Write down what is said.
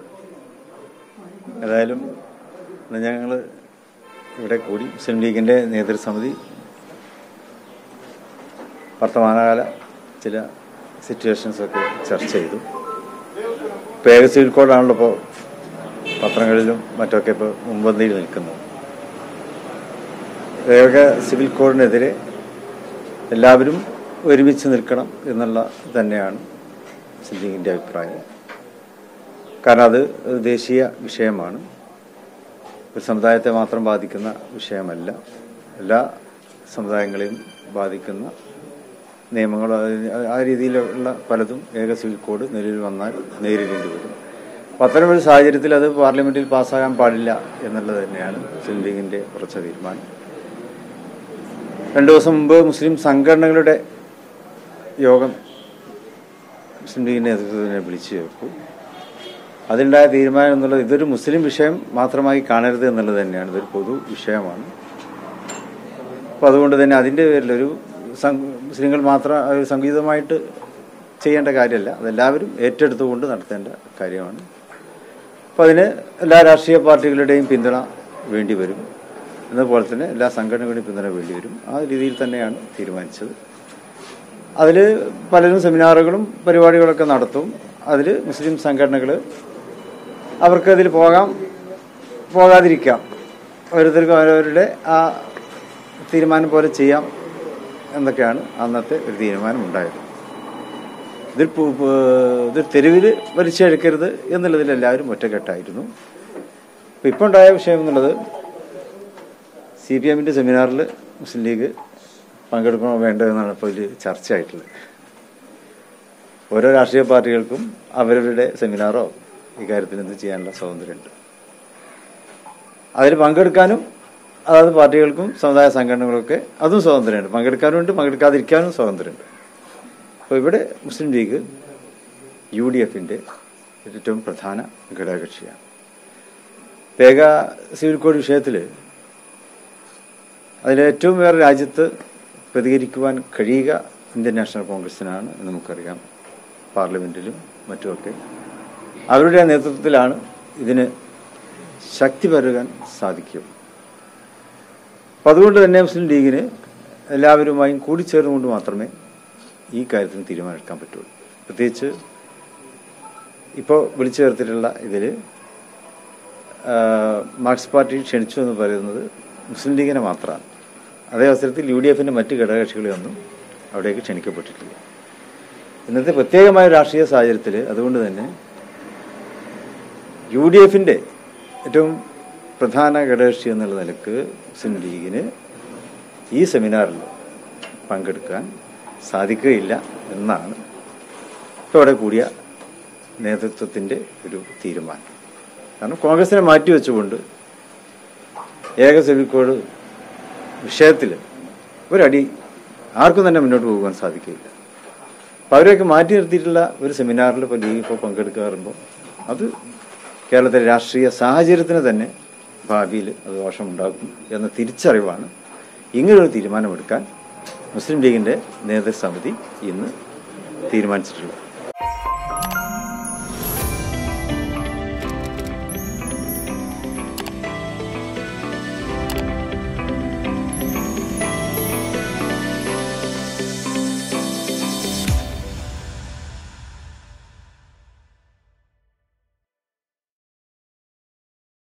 ഏതായാലും ഞങ്ങൾ ഇവിടെ കൂടി മുസ്ലിം ലീഗിൻ്റെ നേതൃസമിതി വർത്തമാനകാല ചില സിറ്റുവേഷൻസൊക്കെ ചർച്ച ചെയ്തു ഇപ്പോൾ ഏക സിവിൽ കോഡാണല്ലോ ഇപ്പോൾ പത്രങ്ങളിലും മറ്റൊക്കെ ഇപ്പോൾ മുൻപന്തിയിൽ നിൽക്കുന്നത് ഏക സിവിൽ കോഡിനെതിരെ എല്ലാവരും ഒരുമിച്ച് നിൽക്കണം എന്നുള്ള തന്നെയാണ് മുസ്ലിം ലീഗിൻ്റെ അഭിപ്രായം കാരണം അത് ഒരു ദേശീയ വിഷയമാണ് ഒരു സമുദായത്തെ മാത്രം ബാധിക്കുന്ന വിഷയമല്ല എല്ലാ സമുദായങ്ങളെയും ബാധിക്കുന്ന നിയമങ്ങൾ അത് ആ രീതിയിലുള്ള പലതും ഏക സിവിൽ കോഡ് നിലവിൽ വന്നാൽ നേരിടേണ്ടി വരും അപ്പം അത്തരമൊരു സാഹചര്യത്തിൽ അത് പാർലമെന്റിൽ പാസ്സാകാൻ പാടില്ല എന്നുള്ളത് തന്നെയാണ് മുസ്ലിം ലീഗിന്റെ ഉറച്ച തീരുമാനം രണ്ടു ദിവസം മുമ്പ് മുസ്ലിം സംഘടനകളുടെ യോഗം മുസ്ലിം ലീഗിന്റെ നേതൃത്വത്തിനെ വിളിച്ചു ചേർത്തു അതിലുണ്ടായ തീരുമാനം എന്നുള്ളത് ഇതൊരു മുസ്ലിം വിഷയം മാത്രമായി കാണരുത് എന്നുള്ളത് തന്നെയാണ് ഇതൊരു പൊതു വിഷയമാണ് അപ്പോൾ അതുകൊണ്ട് തന്നെ അതിൻ്റെ പേരിലൊരു സം- മുസ്ലിങ്ങൾ മാത്രം ഒരു സംഗീതമായിട്ട് ചെയ്യേണ്ട കാര്യമല്ല അതെല്ലാവരും ഏറ്റെടുത്തുകൊണ്ട് നടത്തേണ്ട കാര്യമാണ് അപ്പോൾ അതിന് എല്ലാ രാഷ്ട്രീയ പാർട്ടികളുടെയും പിന്തുണ വേണ്ടി വരും എന്നതുപോലെ തന്നെ എല്ലാ സംഘടനകളുടെയും പിന്തുണ വേണ്ടി വരും ആ രീതിയിൽ തന്നെയാണ് തീരുമാനിച്ചത് അതിൽ പലരും സെമിനാറുകളും പരിപാടികളൊക്കെ നടത്തും അതിൽ മുസ്ലിം സംഘടനകൾ അവർക്ക് അതിൽ പോകാം പോകാതിരിക്കാം ഓരോരുത്തർക്കും അവരവരുടെ ആ തീരുമാനം പോലെ ചെയ്യാം എന്നൊക്കെയാണ് അന്നത്തെ ഒരു തീരുമാനം ഉണ്ടായത് ഇതിൽ പു- പു- ഇത് തെരുവിൽ വലിച്ചെടുക്കരുത് എന്നുള്ളതിൽ എല്ലാവരും ഒറ്റക്കെട്ടായിരുന്നു ഇപ്പം ഇപ്പോൾ ഉണ്ടായ വിഷയം എന്നുള്ളത് സി പി എമ്മിൻ്റെ സെമിനാറിൽ മുസ്ലിം ലീഗ് പങ്കെടുക്കണോ വേണ്ടോ എന്നാണ് ഇപ്പോൾ ഇതിൽ ചർച്ചയായിട്ടുള്ളത് ഓരോ രാഷ്ട്രീയ പാർട്ടികൾക്കും അവരവരുടെ സെമിനാറോ ഇക്കാര്യത്തിൽ എന്ത് ചെയ്യാനുള്ള സ്വാതന്ത്ര്യമുണ്ട് അതിൽ പങ്കെടുക്കാനും അതാത് പാർട്ടികൾക്കും സമുദായ സംഘടനകൾക്കൊക്കെ അതും സ്വാതന്ത്ര്യമുണ്ട് പങ്കെടുക്കാനുമുണ്ട് പങ്കെടുക്കാതിരിക്കാനും സ്വാതന്ത്ര്യമുണ്ട് അപ്പോൾ ഇവിടെ മുസ്ലിം ലീഗ് യു ഡി എഫിൻ്റെ ഏറ്റവും പ്രധാന ഘടകകക്ഷിയാണ് വേഗ സിവിൽ കോഡ് വിഷയത്തിൽ അതിലേറ്റവും വേറെ രാജ്യത്ത് പ്രതികരിക്കുവാൻ കഴിയുക ഇന്ത്യൻ നാഷണൽ കോൺഗ്രസിനാണ് എന്ന് നമുക്കറിയാം പാർലമെന്റിലും മറ്റുമൊക്കെ അവരുടെ നേതൃത്വത്തിലാണ് ഇതിന് ശക്തി പകരാൻ സാധിക്കും അപ്പം അതുകൊണ്ട് തന്നെ മുസ്ലിം ലീഗിന് എല്ലാവരുമായും കൂടിച്ചേർന്നുകൊണ്ട് മാത്രമേ ഈ കാര്യത്തിന് തീരുമാനമെടുക്കാൻ പറ്റുള്ളൂ പ്രത്യേകിച്ച് ഇപ്പോൾ വിളിച്ചു ചേർത്തിട്ടുള്ള ഇതിൽ മാർക്സ് പാർട്ടി ക്ഷണിച്ചു എന്ന് പറയുന്നത് മുസ്ലിം ലീഗിനെ മാത്രമാണ് അതേ അവസരത്തിൽ യു ഡി എഫിൻ്റെ മറ്റ് ഘടകകക്ഷികളെയൊന്നും അവിടേക്ക് ക്ഷണിക്കപ്പെട്ടിട്ടില്ല ഇന്നത്തെ പ്രത്യേകമായ രാഷ്ട്രീയ സാഹചര്യത്തിൽ അതുകൊണ്ട് തന്നെ യു ഡി എഫിൻ്റെ ഏറ്റവും പ്രധാന ഘടകകക്ഷി എന്നുള്ള നിലക്ക് മുസ്ലിം ലീഗിന് ഈ സെമിനാറിൽ പങ്കെടുക്കാൻ സാധിക്കുകയില്ല എന്നാണ് ഇപ്പോൾ അവിടെ കൂടിയ നേതൃത്വത്തിൻ്റെ ഒരു തീരുമാനം കാരണം കോൺഗ്രസിനെ മാറ്റിവെച്ചുകൊണ്ട് ഏക സിവിൽ കോഡ് വിഷയത്തിൽ ഒരടി ആർക്കും തന്നെ മുന്നോട്ട് പോകുവാൻ സാധിക്കില്ല അപ്പം അവരെയൊക്കെ മാറ്റി നിർത്തിയിട്ടുള്ള ഒരു സെമിനാറിൽ ഇപ്പോൾ ലീഗ് ഇപ്പോൾ പങ്കെടുക്കാറുമ്പോൾ അത് കേരളത്തിലെ രാഷ്ട്രീയ സാഹചര്യത്തിന് തന്നെ ഭാവിയിൽ അത് ദോഷമുണ്ടാക്കും എന്ന തിരിച്ചറിവാണ് ഇങ്ങനൊരു തീരുമാനമെടുക്കാൻ മുസ്ലിം ലീഗിൻ്റെ നേതൃസമിതി ഇന്ന് തീരുമാനിച്ചിട്ടുള്ളത്